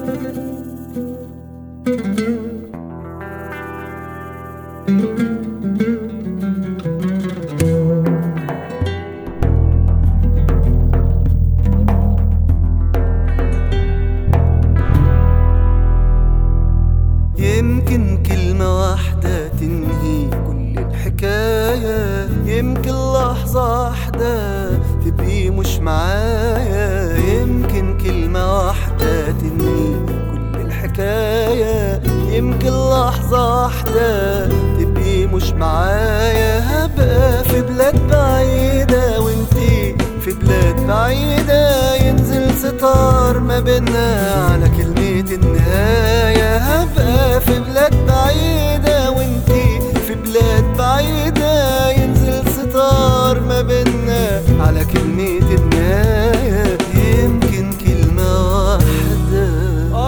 يمكن كلمة واحدة تنهي كل الحكاية يمكن لحظة واحدة تبقي مش معايا يمكن كلمة واحدة تنهي كل الحكاية يمكن لحظة واحدة تبقي مش معايا هبقى في بلاد بعيدة وانتي في بلاد بعيدة ينزل ستار ما بينا على كلمة النهاية هبقى في بلاد بعيدة وانتي في بلاد بعيدة ينزل ستار ما بينا على كلمة النهاية يمكن كلمة واحدة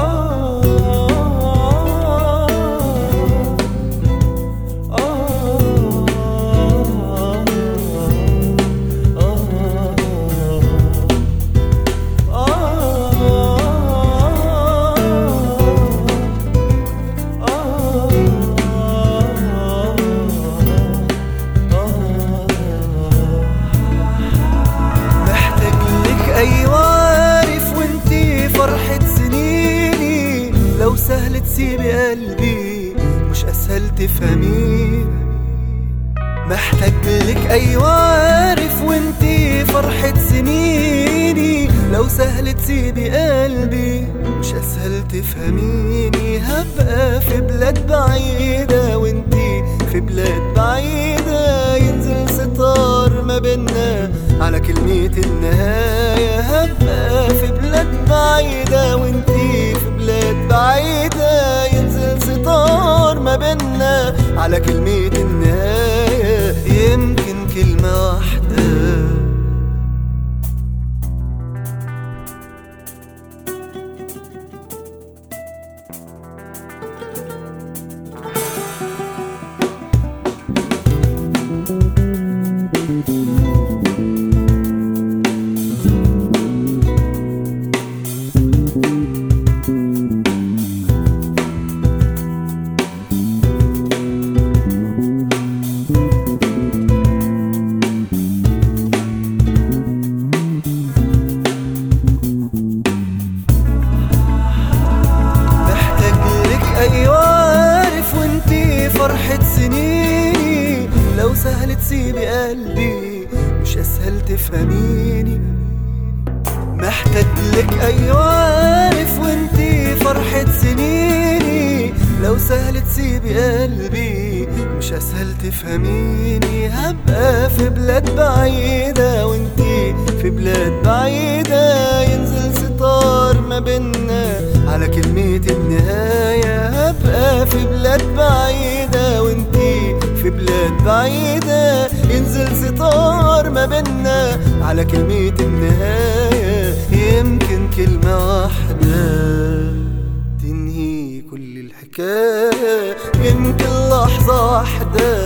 محتاج لك ايوه عارف وانتي فرحة سنيني لو سهل تسيبي قلبي مش اسهل تفهميه محتاج لك ايوه عارف وانتي فرحة سنيني لو سهل تسيبي قلبي مش اسهل تفهميني هبقى في بلاد بعيدة وانتي في بلاد بعيدة ينزل ستار ما بينا على كلمة النهاية هبقى في بلاد بعيدة وانتي في بلاد بعيدة ينزل ستار ما بينا على كلمة النهاية يمكن كلمة واحدة محتاج لك ايوه عارف وانتي فرحة سنيني لو سهل تسيبي قلبي مش اسهل تفهميني محتاج لك ايوه عارف وانتي فرحة سنيني لو سهل تسيبي قلبي مش اسهل تفهميني هبقى في بلاد بعيدة وانتي في بلاد بعيدة ينزل ستار ما بينا على كلمة النهاية هبقى في بلاد بعيدة وانتي في بلاد بعيدة ينزل ستار ما بينا على كلمة النهاية يمكن كلمة واحدة تنهي كل الحكاية يمكن لحظة واحدة